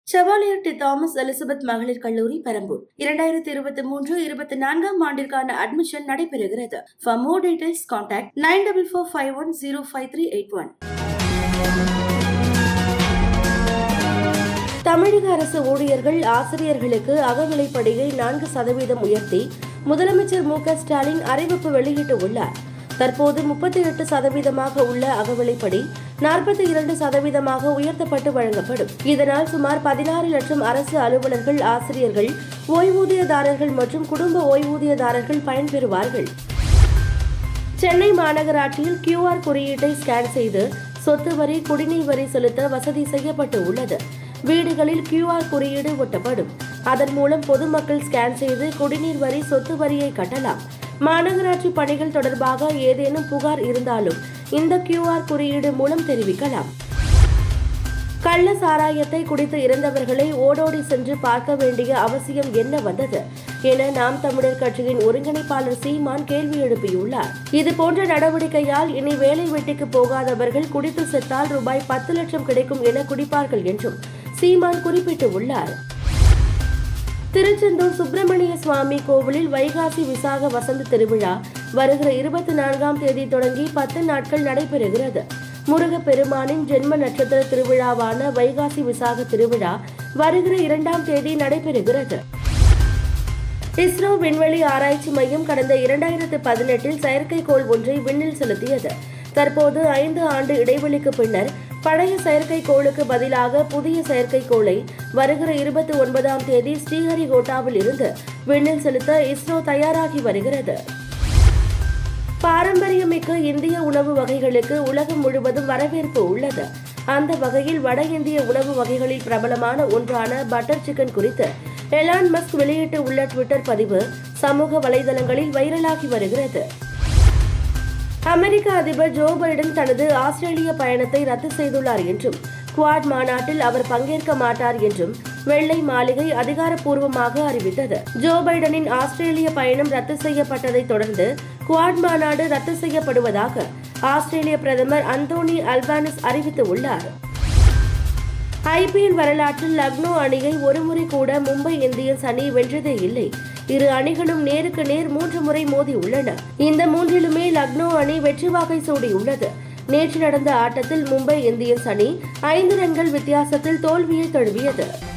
Chevalier D Thomas Elizabeth மகளிர் கல்லூரி பெரம்பூர் இரண்டாயிரத்தி இருபத்தி மூன்று இருபத்தி நான்காம் ஆண்டிற்கான அட்மிஷன் நடைபெறுகிறது for more details contact nine double four five one zero five three eight one தமிழக அரசு ஊழியர்கள் ஆசிரியர்களுக்கு அகவிலைப்படியை நான்கு சதவீதம் உயர்த்தி முதலமைச்சர் மு க ஸ்டாலின் அறிவிப்பு வெளியிட்டுள்ளார் தற்போது முப்பத்தி எட்டு சதவீதமாக உள்ள அகவிலைப்படி நாற்பத்தி இரண்டு சதவீதமாக உயர்த்தப்பட்டு வழங்கப்படும் இதனால் சுமார் பதினாறு லட்சம் அரசு அலுவலர்கள் ஆசிரியர்கள் ஓய்வூதியதாரர்கள் மற்றும் குடும்ப ஓய்வூதியதாரர்கள் பயன்பெறுவார்கள் சென்னை மாநகராட்சியில் கியூஆர் குறியீட்டை ஸ்கேன் செய்து சொத்து வரி குடிநீர் வரி செலுத்த வசதி செய்யப்பட்டு உள்ளது வீடுகளில் கியூஆர் குறியீடு ஒட்டப்படும் அதன் மூலம் பொதுமக்கள் ஸ்கேன் செய்து குடிநீர் வரி சொத்து வரியை கட்டலாம் மாநகராட்சி பணிகள் தொடர்பாக ஏதேனும் புகார் இருந்தாலும் இந்த கியூஆர் குறியீடு மூலம் தெரிவிக்கலாம் கள்ள சாராயத்தை குடித்து இறந்தவர்களை ஓடோடி சென்று பார்க்க வேண்டிய அவசியம் என்ன வந்தது என நாம் தமிழர் கட்சியின் ஒருங்கிணைப்பாளர் சீமான் கேள்வி எழுப்பியுள்ளார் இது போன்ற நடவடிக்கையால் இனி வேலை வெட்டிக்கு போகாதவர்கள் குடித்து செத்தால் ரூபாய் பத்து லட்சம் கிடைக்கும் என குடிப்பார்கள் என்றும் சீமான் குறிப்பிட்டுள்ளார் திருச்செந்தூர் சுப்பிரமணிய சுவாமி கோவிலில் வைகாசி விசாக வசந்த திருவிழா வருகிற இருபத்தி நான்காம் தேதி தொடங்கி பத்து நாட்கள் நடைபெறுகிறது முருகப் பெருமானின் ஜென்ம நட்சத்திர திருவிழாவான வைகாசி விசாக திருவிழா வருகிற இரண்டாம் தேதி நடைபெறுகிறது இஸ்ரோ விண்வெளி ஆராய்ச்சி மையம் கடந்த இரண்டாயிரத்து பதினெட்டில் செயற்கைக்கோள் ஒன்றை விண்ணில் செலுத்தியது தற்போது ஐந்து ஆண்டு இடைவெளிக்கு பின்னர் பழைய செயற்கைக்கோளுக்கு பதிலாக புதிய செயற்கைக்கோளை வருகிற இருபத்தி ஒன்பதாம் தேதி ஸ்ரீஹரிகோட்டாவில் இருந்து விண்ணில் செலுத்த இஸ்ரோ தயாராகி வருகிறது பாரம்பரியமிக்க இந்திய உணவு வகைகளுக்கு உலகம் முழுவதும் வரவேற்பு உள்ளது அந்த வகையில் வட இந்திய உணவு வகைகளில் பிரபலமான ஒன்றான பட்டர் சிக்கன் குறித்து எலான் மஸ்க் வெளியிட்டு உள்ள ட்விட்டர் பதிவு சமூக வலைதளங்களில் வைரலாகி வருகிறது அமெரிக்க அதிபர் ஜோ பைடன் தனது ஆஸ்திரேலிய பயணத்தை ரத்து செய்துள்ளார் என்றும் குவாட் மாநாட்டில் அவர் பங்கேற்க மாட்டார் என்றும் வெள்ளை மாளிகை அதிகாரப்பூர்வமாக அறிவித்தது ஜோ பைடனின் ஆஸ்திரேலிய பயணம் ரத்து செய்யப்பட்டதை தொடர்ந்து குவாட் மாநாடு ரத்து செய்யப்படுவதாக ஆஸ்திரேலிய பிரதமர் அந்தோனி அல்பானிஸ் அறிவித்துள்ளார் ஐபிஎல் வரலாற்றில் லக்னோ அணியை ஒருமுறை கூட மும்பை இந்தியன்ஸ் அணி வென்றதே இல்லை இரு அணிகளும் நேருக்கு நேர் மூன்று முறை மோதி உள்ளன இந்த மூன்றிலுமே லக்னோ அணி வெற்றி வாகை சூடியுள்ளது நேற்று நடந்த ஆட்டத்தில் மும்பை இந்தியன்ஸ் அணி ஐந்து ரன்கள் வித்தியாசத்தில் தோல்வியை தழுவியது